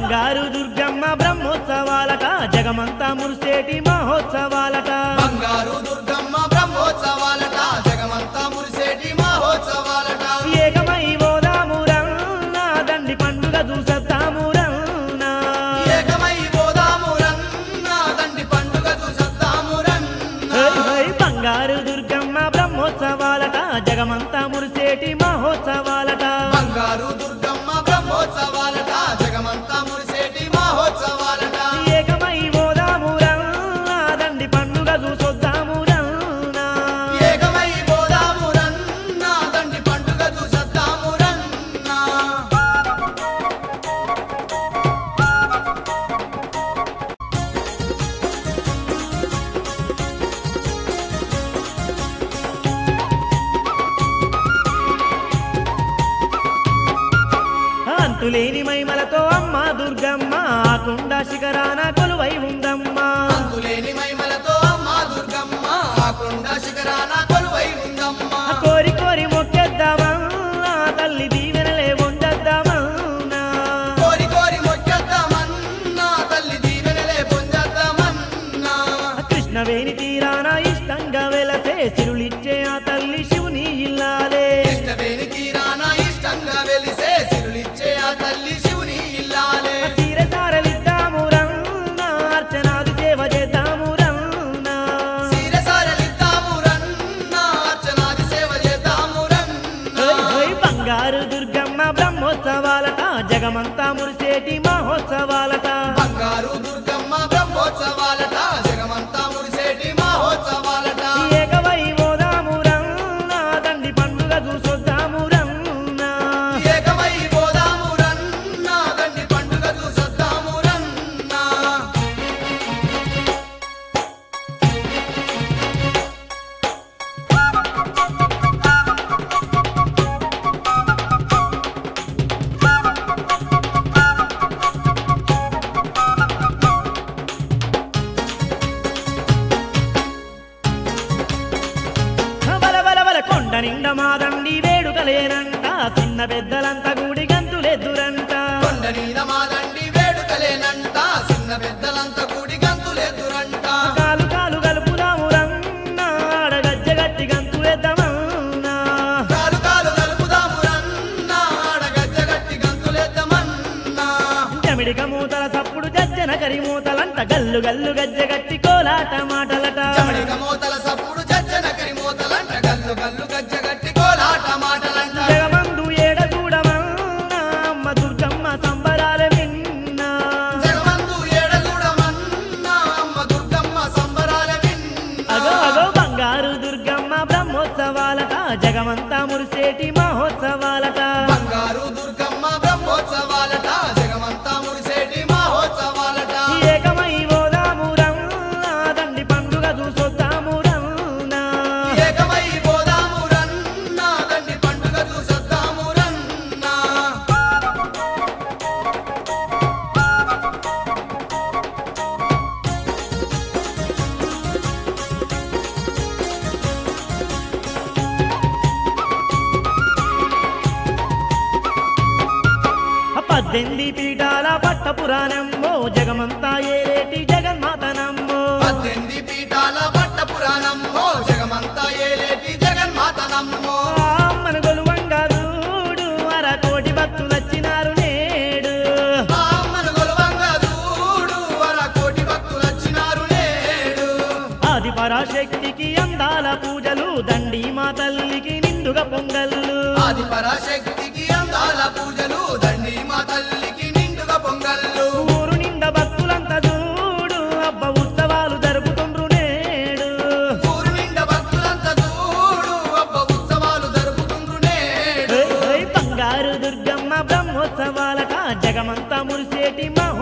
బంగారు దుర్గమ్మ బ్రహ్మోత్సవాలట జగమంతా మురిసేటి మహోత్సవాలట బంగారు దుర్గమ్మ బ్రహ్మోత్సవాలట జగమంతా మురిసేటి మహోత్సవాలట ఏకమై ఓదామురన్నా దండి పండుగ చూసద్దామురన్నా ఏకమై పోదామురన్న దండి పండుగ చూసొద్దామురన్న హై హై బంగారు దుర్గమ్మ బ్రహ్మోత్సవాలట జగమంతా మురిసేటి మహోత్సవాలట బంగారు దుర్గమ్మ బ్రహ్మోత్సవాలట జగమంతా మురిసేటి మహోత్సవాలట ఏకమై ఓదామురన్నా దండి పండుగ చూసొద్దామురన్నా ఏకమై పోదామురన్న దండి పండుగ చూసొద్దామురన్న అంతులేని మైమలతో అమ్మ దుర్గమ్మ ఆ కొండ శిఖరాన కొలువై ఉందమ్మా అంతులేని మైమలతో అమ్మ దుర్గమ్మ ఆ కొండ శిఖరాన కొలువై ఉందమ్మ కోరి కోరి మొక్కేద్దామన్నా తల్లి దీవెనలే ఉండద్దామన్నా కోరి కోరి మొక్కేద్దామన్నా తల్లి దీవెనలే పొందేద్దామన్నా కృష్ణవేణి తీరాన ఇష్టంగా వెలసే సిరులిచ్చే ఆ తల్లి శివుని ఇల్లాలే ఇష్టవేణి తీరాన ఇష్టంగా వెలిసే సిరులిచ్చే ఆ తల్లి శివుని ఇల్లాలే తీరసారలిద్దాము రన్నా అర్చనాది సేవ చేద్దాము రన్నా సీరసారలిద్దాము రన్నా అర్చనాది సేవ చేద్దాము రన్నా హై హై బంగారు దుర్గమ్మ బ్రహ్మోత్సవాలట జగమంతా మురిసేటి మహోత్సవాలట బంగారు దుర్గమ్మ బ్రహ్మోత్సవాలట జగమంతా మురిసేటి మహోత్సవాలట ఏకవై ఓదాము రన్నా దండి పండుగ చూసొద్దాము రన్నా ఏకమై పోదాము రన్నా దండి పండుగ చూసొద్దాము రన్నా బల బల బల కొండ నిండా మాదండి వేడుకలేనంట చిన్న పెద్దలంతా గుడి గంతులెద్దురంట కొండ మీద మాదండి వేడుకలేనంట చిన్న పెద్దలంతా కూడి గంతులేదురంట కాలు కాలు కలుపుదాము రన్నా ఆడగజ్జ గట్టి గంతులేద్దామన్నా కాలు కాలు కలుపుదాము రన్నా ఆడగజ్జ గట్టి గంతులేద్దామన్నా జమిడిక మూతల సప్పుడు జజ్జన కరి మూతలంట గల్లు గల్లు గజ్జ గట్టి కోలాట మాటలట చమడిక మూతల సప్పుడు జజ్జన కరి మూతలంట గల్లు గల్లు గజ్జ గట్టి కోలాట మాటలంట జగమందు ఏడ చూడమన్నా అమ్మ దుర్గమ్మ సంబరాల విన్నా జగమందు ఏడ చూడమన్నా అమ్మ దుర్గమ్మ సంబరాల విన్నా అగో అగో బంగారు దుర్గమ్మ బ్రహ్మోత్సవాలట జగమంతా మురిసేటి మహోత్సవాలట బంగారు దుర్గమ్మ బ్రహ్మోత్సవాలట జగమంతా మురిసేటి మహోత్సవాలట ఏకమై ఓదాము రన్నా దండి పండుగ చూసొద్దాము రన్నా ఏకమై పోదాము రన్నా దండి పండుగ చూసొద్దాము రన్నా పద్దెనిమిది పీఠాల పట్ట పురాణమ్మో జగమంతా ఏలేటి జగన్మాతనమ్మో పద్దెనిమిది పీఠాల పట్ట పురాణమ్మో జగమంతా ఏలేటి జగన్మాతనమ్మో ఆ అమ్మను గొలువంగా చూడు అర కోటి భక్తులొచ్చినారు నేడు ఆ అమ్మను గొలవంగా చూడు వర కోటి భక్తులొచ్చినారు నేడు ఆది పరాశక్తికి అందాల పూజలు దండి మా తల్లికి నిండుగా పొంగళ్ళు ఆది పరాశక్తికి అందాల పూజలు దండి మా తల్లికి నిండుగా పొంగళ్ళు ఊరు నిండా భక్తులంతా చూడు అబ్బ ఉత్సవాలు జరుపుతుండ్రు నేడు ఊరు నిండా భక్తులంతా చూడు అబ్బ ఉత్సవాలు జరుపుతుండ్రు నేడు ఓయ్ ఓయ్ బంగారు దుర్గమ్మ బ్రహ్మోత్సవాలట జగమంతా మురిసేటి మహోత్సవాలట